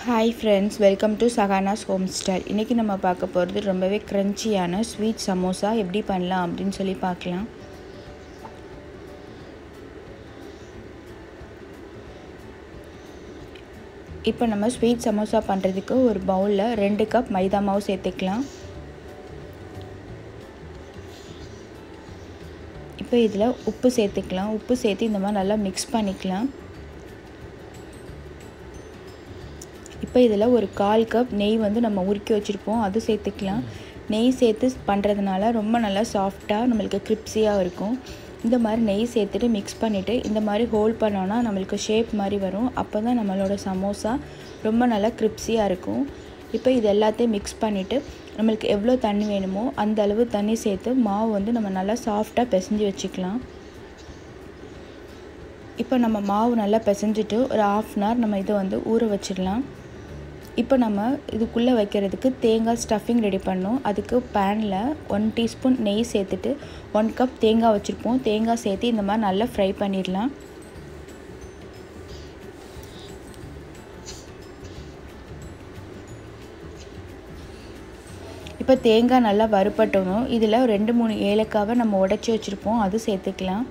hi friends welcome to Sahana's home style இன்றைக்கி நம்ம பார்க்க போகிறது ரொம்பவே க்ரன்ச்சியான ஸ்வீட் சமோசா எப்படி பண்ணலாம் அப்படின்னு சொல்லி பார்க்கலாம் இப்போ நம்ம ஸ்வீட் சமோசா பண்ணுறதுக்கு ஒரு பவுலில் ரெண்டு கப் மைதா மாவு சேர்த்துக்கலாம் இப்போ இதில் உப்பு சேர்த்துக்கலாம் உப்பு சேர்த்து இந்த மாதிரி நல்லா மிக்ஸ் பண்ணிக்கலாம் இப்போ இதில் ஒரு கால் கப் நெய் வந்து நம்ம உருக்கி வச்சுருப்போம் அது சேர்த்துக்கலாம் நெய் சேர்த்து பண்ணுறதுனால ரொம்ப நல்லா சாஃப்டாக நம்மளுக்கு கிரிப்ஸியாக இருக்கும் இந்த மாதிரி நெய் சேர்த்துட்டு மிக்ஸ் பண்ணிவிட்டு இந்த மாதிரி ஹோல்ட் பண்ணோன்னா நம்மளுக்கு ஷேப் மாதிரி வரும் அப்போ தான் நம்மளோட சமோசா ரொம்ப நல்லா கிரிப்ஸியாக இருக்கும் இப்போ இது எல்லாத்தையும் மிக்ஸ் பண்ணிவிட்டு நம்மளுக்கு எவ்வளோ தண்ணி வேணுமோ அந்த அளவு தண்ணி சேர்த்து மாவு வந்து நம்ம நல்லா சாஃப்டாக பிசைஞ்சு வச்சுக்கலாம் இப்போ நம்ம மாவு நல்லா பிசைஞ்சிட்டு ஒரு ஆஃப் அன் ஹவர் நம்ம இதை வந்து ஊற வச்சிடலாம் இப்போ நம்ம இதுக்குள்ளே வைக்கிறதுக்கு தேங்காய் ஸ்டஃபிங் ரெடி பண்ணோம் அதுக்கு பேனில் ஒன் டீஸ்பூன் நெய் சேர்த்துட்டு ஒன் கப் தேங்காய் வச்சுருப்போம் தேங்காய் சேர்த்து இந்த மாதிரி நல்லா ஃப்ரை பண்ணிடலாம் இப்போ தேங்காய் நல்லா வறுப்பட்டணும் இதில் ரெண்டு மூணு ஏலக்காவை நம்ம உடச்சி வச்சுருப்போம் அது சேர்த்துக்கலாம்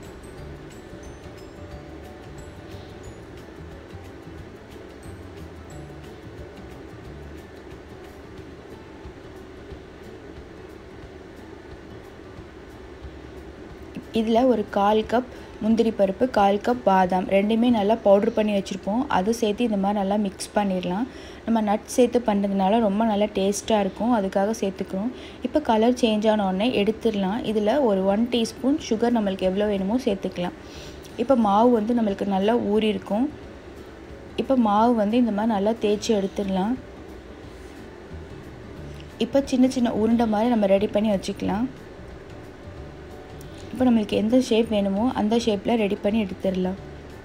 இதில் ஒரு கால் கப் முந்திரி பருப்பு கால் கப் பாதாம் ரெண்டுமே நல்லா பவுட்ரு பண்ணி வச்சுருப்போம் அது சேர்த்து இந்த மாதிரி நல்லா மிக்ஸ் பண்ணிடலாம் நம்ம நட் சேர்த்து பண்ணுறதுனால ரொம்ப நல்லா டேஸ்ட்டாக இருக்கும் அதுக்காக சேர்த்துக்கிறோம் இப்போ கலர் சேஞ்ச் ஆன உடனே எடுத்துடலாம் இதில் ஒரு ஒன் டீஸ்பூன் சுகர் நம்மளுக்கு எவ்வளோ வேணுமோ சேர்த்துக்கலாம் இப்போ மாவு வந்து நம்மளுக்கு நல்லா ஊறி இருக்கும் இப்போ மாவு வந்து இந்த மாதிரி நல்லா தேய்ச்சி எடுத்துடலாம் இப்போ சின்ன சின்ன உருண்டை மாதிரி நம்ம ரெடி பண்ணி வச்சுக்கலாம் இப்போ நம்மளுக்கு எந்த ஷேப் வேணுமோ அந்த ஷேப்பில் ரெடி பண்ணி எடுத்துடலாம்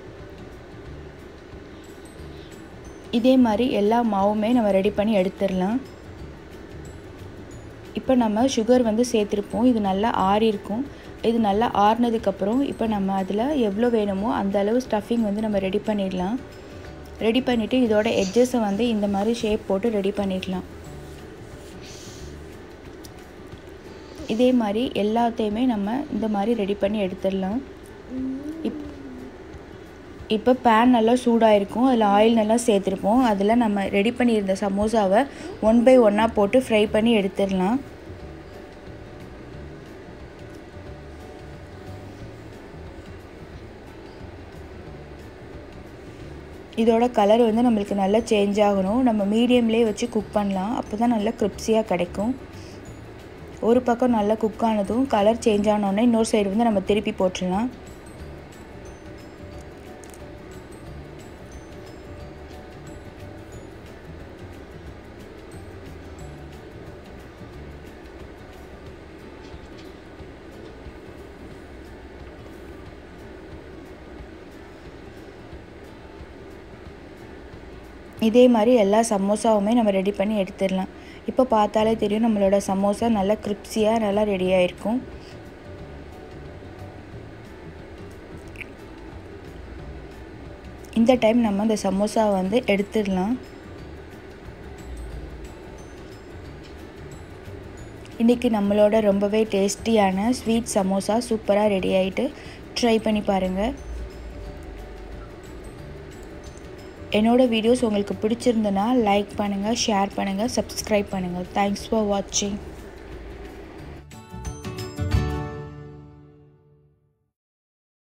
இதே மாதிரி எல்லா மாவுமே நம்ம ரெடி பண்ணி எடுத்துடலாம் இப்போ நம்ம சுகர் வந்து சேர்த்துருப்போம் இது நல்லா ஆறி இருக்கும் இது நல்லா ஆறுனதுக்கப்புறம் இப்போ நம்ம அதில் எவ்வளோ வேணுமோ அந்த அளவு ஸ்டஃபிங் வந்து நம்ம ரெடி பண்ணிடலாம் ரெடி பண்ணிவிட்டு இதோட எட்ஜஸை வந்து இந்த மாதிரி ஷேப் போட்டு ரெடி பண்ணிடலாம் இதே மாதிரி எல்லாத்தையுமே நம்ம இந்த மாதிரி ரெடி பண்ணி எடுத்துடலாம் இப் இப்போ பேன் நல்லா சூடாக இருக்கும் அதில் ஆயில் நல்லா சேர்த்துருப்போம் அதில் நம்ம ரெடி பண்ணியிருந்த சமோசாவை ஒன் பை ஒன்னாக போட்டு ஃப்ரை பண்ணி எடுத்துடலாம் இதோட கலர் வந்து நம்மளுக்கு நல்லா சேஞ்ச் ஆகணும் நம்ம மீடியம்லேயே வச்சு குக் பண்ணலாம் அப்போ தான் நல்லா கிரிப்ஸியாக கிடைக்கும் ஒரு பக்கம் நல்லா குக் ஆனதும் கலர் சேஞ்ச் ஆனோடனே இன்னொரு சைடு வந்து நம்ம திருப்பி போட்டுடலாம் இதே மாதிரி எல்லா சமோசாவுமே நம்ம ரெடி பண்ணி எடுத்துடலாம் இப்போ பார்த்தாலே தெரியும் நம்மளோட சமோசா நல்லா கிரிப்ஸியாக நல்லா ரெடி ஆகிருக்கும் இந்த டைம் நம்ம இந்த சமோசா வந்து எடுத்துடலாம் இன்றைக்கி நம்மளோட ரொம்பவே டேஸ்டியான ஸ்வீட் சமோசா சூப்பராக ரெடி ஆகிட்டு ட்ரை பண்ணி பாருங்கள் என்னோடய வீடியோஸ் உங்களுக்கு பிடிச்சிருந்தனா லைக் பண்ணுங்கள் ஷேர் பண்ணுங்கள் சப்ஸ்கிரைப் பண்ணுங்கள் தேங்க்ஸ் ஃபார் வாட்சிங்